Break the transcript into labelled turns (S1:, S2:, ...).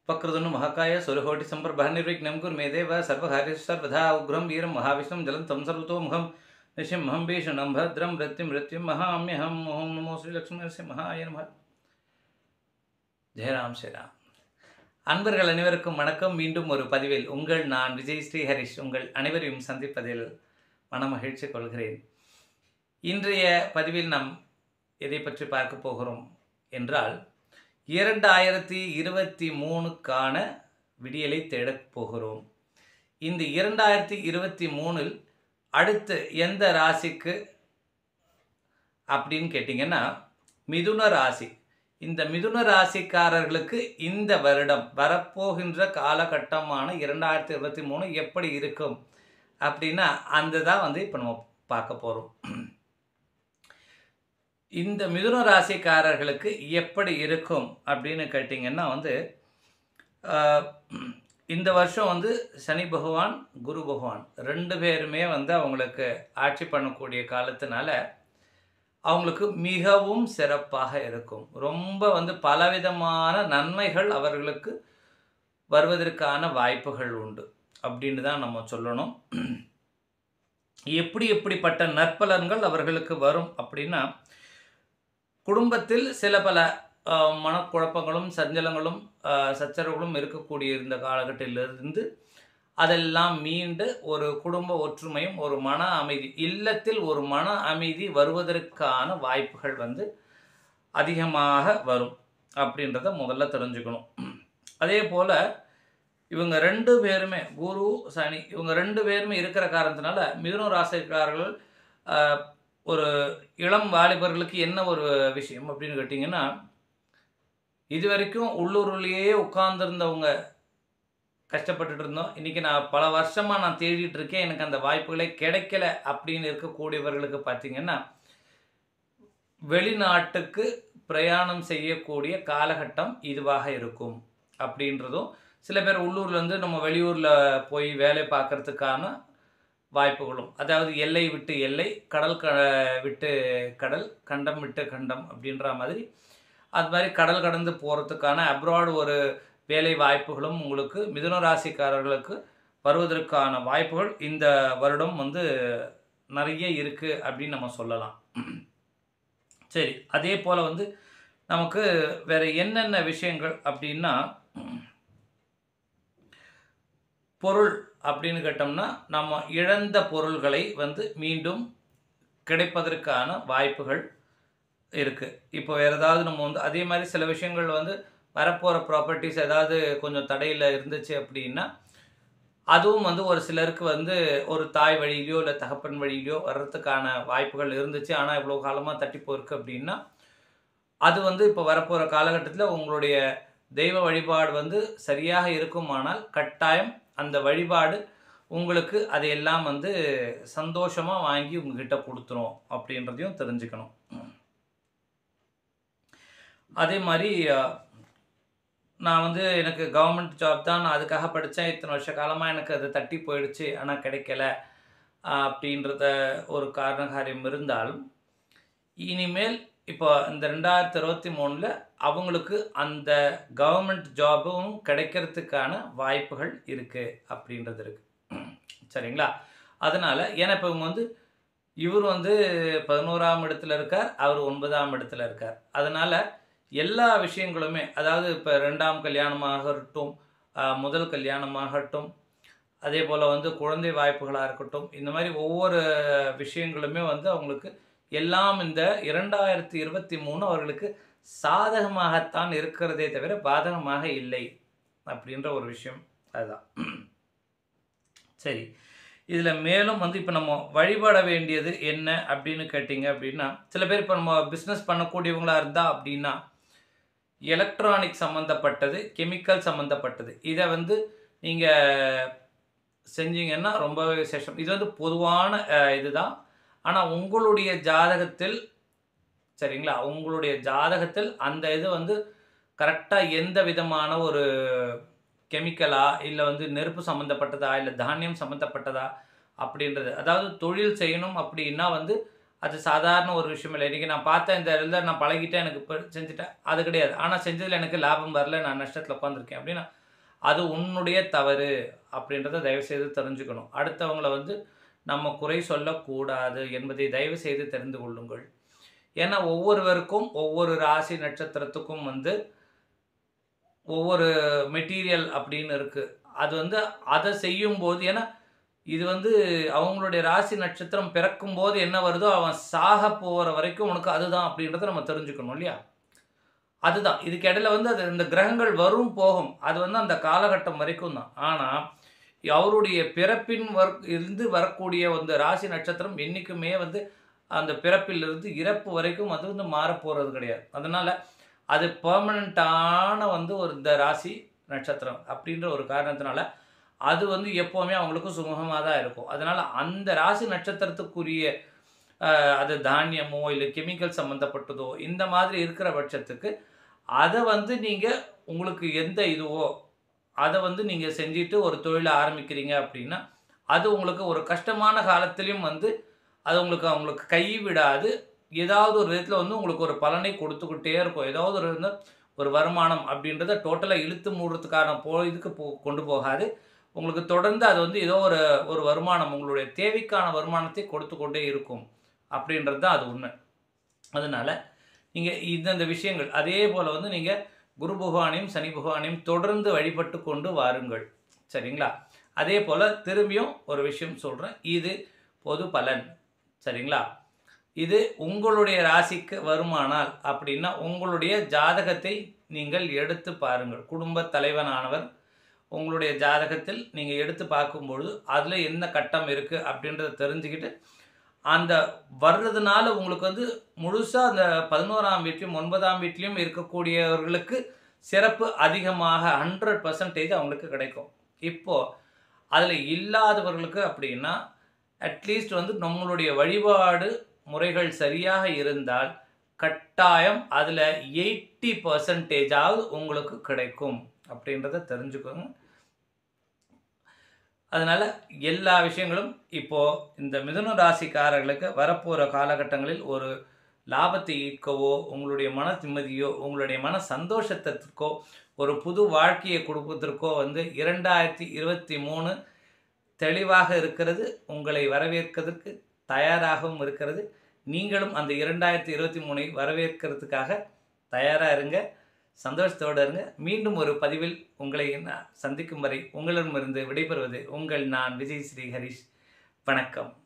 S1: उपकृतनु महकाय सुरकोटिसम्प्रभः निर्विघ्नं कुर्मे देव सर्वकार्येषु सर्वदा उग्रं वीरं महाविष्णुं जलन्तं सर्वतोमुखं निशिंहं भीषणं भद्रं मृत्युं मृत्युं महाम्यहम् ॐ नमो श्रीलक्ष्मीनरसिंहाय நமः ஜெயராம் ஸ்ரீராம் அன்பர்கள் அனைவருக்கும் வணக்கம் மீண்டும் ஒரு பதிவில் உங்கள் நான் விஜய் ஸ்ரீ ஹரிஷ் உங்கள் அனைவரையும் சந்திப்பதில் மனமகிழ்ச்சி கொள்கிறேன் இன்றைய பதிவில் நாம் எதை பற்றி பார்க்க போகிறோம் என்றால் இரண்டாயிரத்தி இருபத்தி மூணுக்கான விடியலை தேடப் போகிறோம் இந்த இரண்டாயிரத்தி இருபத்தி மூணில் அடுத்து எந்த ராசிக்கு அப்படின்னு கேட்டிங்கன்னா மிதுன ராசி இந்த மிதுன ராசிக்காரர்களுக்கு இந்த வருடம் வரப்போகின்ற காலகட்டமான இரண்டாயிரத்தி இருபத்தி மூணு எப்படி இருக்கும் அப்படின்னா அந்த தான் வந்து இப்போ நம்ம பார்க்க போகிறோம் இந்த மிதுன ராசிக்காரர்களுக்கு எப்படி இருக்கும் அப்படின்னு கேட்டிங்கன்னா வந்து ஆஹ், இந்த வருஷம் வந்து சனி பகவான் குரு பகவான் ரெண்டு பேருமே வந்து அவங்களுக்கு ஆட்சி பண்ணக்கூடிய காலத்தினால அவங்களுக்கு மிகவும் சிறப்பாக இருக்கும் ரொம்ப வந்து பலவிதமான நன்மைகள் அவர்களுக்கு வருவதற்கான வாய்ப்புகள் உண்டு அப்படின்னு தான் நம்ம சொல்லணும் எப்படி எப்படிப்பட்ட நற்பலன்கள் அவர்களுக்கு வரும் அப்படின்னா குடும்பத்தில் சில பல ஆஹ், மனக்குழப்பங்களும் சஞ்சலங்களும் ஆஹ், சச்சரவுகளும் இருக்கக்கூடிய இருந்த காலகட்டத்திலிருந்து அதெல்லாம் மீண்டு ஒரு குடும்ப ஒற்றுமையும் ஒரு மன அமைதி இல்லத்தில் ஒரு மன அமைதி வருவதற்கான வாய்ப்புகள் வந்து அதிகமாக வரும் அப்படின்றத முதல்ல தெரிஞ்சுக்கணும் அதே போல் இவங்க ரெண்டு பேருமே குரு சனி இவங்க ரெண்டு பேருமே இருக்கிற காரணத்தினால மிதுன ராசிக்காரர்கள் ஆஹ், ஒரு இளம் வாலிபர்களுக்கு என்ன ஒரு விஷயம் அப்படின்னு கேட்டிங்கன்னா இது வரைக்கும் உள்ளூர்லேயே உட்கார்ந்துருந்தவங்க கஷ்டப்பட்டுட்டு இருந்தோம் இன்றைக்கி நான் பல வருஷமாக நான் தேடிட்டு இருக்கேன் எனக்கு அந்த வாய்ப்புகளே கிடைக்கல அப்படின்னு இருக்கக்கூடியவர்களுக்கு பார்த்தீங்கன்னா வெளிநாட்டுக்கு பிரயாணம் செய்யக்கூடிய காலகட்டம் இதுவாக இருக்கும் அப்படின்றதும் சில பேர் உள்ளூர்ல இருந்து நம்ம வெளியூரில் போய் வேலை பார்க்கறதுக்கான வாய்ப்புகளும் அதாவது எல்லை விட்டு எல்லை கடல் க விட்டு கடல் கண்டம் விட்டு கண்டம் அப்படின்ற மாதிரி அது மாதிரி கடல் கடந்து போகிறதுக்கான அப்ராட் ஒரு வேலை வாய்ப்புகளும் உங்களுக்கு மிதுன ராசிக்காரர்களுக்கு வருவதற்கான வாய்ப்புகள் இந்த வருடம் வந்து நிறைய இருக்குது அப்படின்னு நம்ம சொல்லலாம் சரி அதே போல் வந்து நமக்கு வேறு என்னென்ன விஷயங்கள் அப்படின்னா பொருள் அப்படின்னு கேட்டோம்னா நம்ம இழந்த பொருள்களை வந்து மீண்டும் கிடைப்பதற்கான வாய்ப்புகள் இருக்குது இப்போ வேறு ஏதாவது நம்ம வந்து அதே மாதிரி சில விஷயங்கள் வந்து வரப்போகிற ப்ராப்பர்ட்டிஸ் ஏதாவது கொஞ்சம் தடையில் இருந்துச்சு அப்படின்னா அதுவும் வந்து ஒரு சிலருக்கு வந்து ஒரு தாய் வழியிலையோ இல்லை தகப்பன் வழியிலையோ வர்றதுக்கான வாய்ப்புகள் இருந்துச்சு ஆனால் இவ்வளோ காலமாக தட்டி போயிருக்கு அப்படின்னா அது வந்து இப்போ வரப்போகிற காலகட்டத்தில் உங்களுடைய தெய்வ வழிபாடு வந்து சரியாக இருக்குமானால் கட்டாயம் அந்த வழிபாடு உங்களுக்கு அதையெல்லாம் வந்து சந்தோஷமாக வாங்கி உங்ககிட்ட கொடுத்துரும் அப்படின்றதையும் தெரிஞ்சுக்கணும் அதே மாதிரி அஹ், நான் வந்து எனக்கு கவர்மெண்ட் ஜாப் தான் நான் அதுக்காக படித்தேன் இத்தனை வருஷ காலமாக எனக்கு அது தட்டி போயிடுச்சு ஆனால் கிடைக்கல அஹ், அப்படின்றத ஒரு காரண காரியம் இருந்தாலும் இனிமேல் இப்போ இந்த ரெண்டாயிரத்தி இருபத்தி மூணில் அவங்களுக்கு அந்த கவர்மெண்ட் ஜாபும் கிடைக்கிறதுக்கான வாய்ப்புகள் இருக்குது அப்படின்றது இருக்குது சரிங்களா அதனால் ஏன்னா இப்போ இவங்க வந்து இவர் வந்து பதினோராம் இடத்துல இருக்கார் அவர் ஒன்பதாம் இடத்துல இருக்கார் அதனால் எல்லா விஷயங்களுமே அதாவது இப்போ ரெண்டாம் கல்யாணமாகட்டும் ஆஹ், முதல் கல்யாணமாகட்டும் அதே போல் வந்து குழந்தை வாய்ப்புகளாக இருக்கட்டும் இந்த மாதிரி ஒவ்வொரு விஷயங்களுமே வந்து அவங்களுக்கு எல்லாம் இந்த இரண்டாயிரத்தி இருபத்தி மூணு அவர்களுக்கு சாதகமாகத்தான் இருக்கிறதே தவிர பாதகமாக இல்லை அப்படின்ற ஒரு விஷயம் அதுதான் சரி இதில் மேலும் வந்து இப்போ நம்ம வழிபட வேண்டியது என்ன அப்படின்னு கேட்டிங்க அப்படின்னா சில பேர் இப்போ நம்ம பிஸ்னஸ் பண்ணக்கூடியவங்களா இருந்தால் அப்படின்னா எலக்ட்ரானிக் சம்மந்தப்பட்டது கெமிக்கல் சம்மந்தப்பட்டது இதை வந்து நீங்கள் செஞ்சீங்கன்னா ரொம்பவே விசேஷம் இது வந்து பொதுவான அஹ், இதுதான் ஆனால் உங்களுடைய ஜாதகத்தில் சரிங்களா உங்களுடைய ஜாதகத்தில் அந்த இது வந்து கரெக்டாக எந்த விதமான ஒரு கெமிக்கலா இல்லை வந்து நெருப்பு சம்மந்தப்பட்டதா இல்லை தானியம் சம்மந்தப்பட்டதா அப்படின்றது அதாவது தொழில் செய்யணும் அப்படின்னா வந்து அது சாதாரண ஒரு விஷயம் இல்லை இன்றைக்கி நான் பார்த்தேன் இந்த இதில் நான் பழகிட்டேன் எனக்கு இப்போ செஞ்சுட்டேன் அது கிடையாது ஆனால் செஞ்சதில் எனக்கு லாபம் வரல நான் நஷ்டத்தில் உட்காந்துருக்கேன் அப்படின்னா அது உன்னுடைய தவறு அப்படின்றத தயவுசெய்து தெரிஞ்சுக்கணும் அடுத்தவங்கள வந்து நம்ம குறை சொல்லக்கூடாது என்பதை தயவு செய்து தெரிந்து கொள்ளுங்கள் ஏன்னா ஒவ்வொருவருக்கும் ஒவ்வொரு ராசி நட்சத்திரத்துக்கும் வந்து ஒவ்வொரு மெட்டீரியல் அப்படின்னு இருக்குது அது வந்து அதை செய்யும்போது ஏன்னா இது வந்து அவங்களுடைய ராசி நட்சத்திரம் பிறக்கும் போது என்ன வருதோ அவன் சாக போகிற வரைக்கும் உனக்கு அதுதான் அப்படின்றத நம்ம தெரிஞ்சுக்கணும் இல்லையா அதுதான் இதுக்கு இடையில வந்து அது இந்த கிரகங்கள் வரும் போகும் அது வந்து அந்த காலகட்டம் வரைக்கும் தான் ஆனால் அவருடைய பிறப்பின் வர் இருந்து வரக்கூடிய அந்த ராசி நட்சத்திரம் என்றைக்குமே வந்து அந்த பிறப்பிலிருந்து இறப்பு வரைக்கும் அது வந்து மாறப்போகிறது கிடையாது அதனால் அது பெர்மனண்ட்டான வந்து ஒரு இந்த ராசி நட்சத்திரம் அப்படின்ற ஒரு காரணத்தினால அது வந்து எப்போவுமே அவங்களுக்கு சுமூகமாக தான் இருக்கும் அதனால் அந்த ராசி நட்சத்திரத்துக்குரிய அஹ், அது தானியமோ இல்லை கெமிக்கல் சம்மந்தப்பட்டதோ இந்த மாதிரி இருக்கிற பட்சத்துக்கு அதை வந்து நீங்கள் உங்களுக்கு எந்த இதுவோ அதை வந்து நீங்கள் செஞ்சுட்டு ஒரு தொழிலை ஆரம்பிக்கிறீங்க அப்படின்னா அது உங்களுக்கு ஒரு கஷ்டமான காலத்திலையும் வந்து அது உங்களுக்கு அவங்களுக்கு கைவிடாது ஏதாவது ஒரு விதத்தில் வந்து உங்களுக்கு ஒரு பலனை கொடுத்துக்கிட்டே இருக்கும் ஏதாவது ஒரு வந்து ஒரு வருமானம் அப்படின்றத டோட்டலாக இழுத்து மூடுறதுக்கான போ இதுக்கு போ கொண்டு போகாது உங்களுக்கு தொடர்ந்து அது வந்து ஏதோ ஒரு ஒரு வருமானம் உங்களுடைய தேவைக்கான வருமானத்தை கொடுத்து கொண்டே இருக்கும் அப்படின்றது தான் அது உண்மை அதனால் நீங்கள் இந்தந்த விஷயங்கள் அதே போல் வந்து நீங்கள் குரு பகவானையும் சனி பகவானையும் தொடர்ந்து வழிபட்டு கொண்டு வாருங்கள் சரிங்களா அதே போல் திரும்பியும் ஒரு விஷயம் சொல்கிறேன் இது பொது பலன் சரிங்களா இது உங்களுடைய ராசிக்கு வருமானால் அப்படின்னா உங்களுடைய ஜாதகத்தை நீங்கள் எடுத்து பாருங்கள் குடும்ப தலைவனானவர் உங்களுடைய ஜாதகத்தில் நீங்கள் எடுத்து பார்க்கும்பொழுது அதில் என்ன கட்டம் இருக்குது அப்படின்றத தெரிஞ்சுக்கிட்டு அந்த வர்றதுனால உங்களுக்கு வந்து முழுசாக அந்த பதினோராம் வீட்லையும் ஒன்பதாம் வீட்லேயும் இருக்கக்கூடியவர்களுக்கு சிறப்பு அதிகமாக ஹண்ட்ரட் பர்சன்டேஜ் அவங்களுக்கு கிடைக்கும் இப்போது அதில் இல்லாதவர்களுக்கு அப்படின்னா அட்லீஸ்ட் வந்து நம்மளுடைய வழிபாடு முறைகள் சரியாக இருந்தால் கட்டாயம் அதில் எயிட்டி பர்சன்டேஜாவது உங்களுக்கு கிடைக்கும் அப்படின்றத தெரிஞ்சுக்கோங்க அதனால் எல்லா விஷயங்களும் இப்போது இந்த மிதுன ராசிக்காரர்களுக்கு வரப்போகிற காலகட்டங்களில் ஒரு லாபத்தை ஈர்க்கவோ உங்களுடைய மன நிம்மதியோ உங்களுடைய மன சந்தோஷத்திற்கோ ஒரு புது வாழ்க்கையை கொடுப்பதற்கோ வந்து இரண்டாயிரத்தி இருபத்தி மூணு தெளிவாக இருக்கிறது உங்களை வரவேற்கிறதுக்கு தயாராகவும் இருக்கிறது நீங்களும் அந்த இரண்டாயிரத்தி இருபத்தி மூணை வரவேற்கிறதுக்காக தயாராக இருங்க சந்தோஷத்தோடு இருங்க மீண்டும் ஒரு பதிவில் உங்களை நான் சந்திக்கும் வரை உங்களிடமிருந்து விடைபெறுவது உங்கள் நான் விஜய் ஸ்ரீ ஹரிஷ் வணக்கம்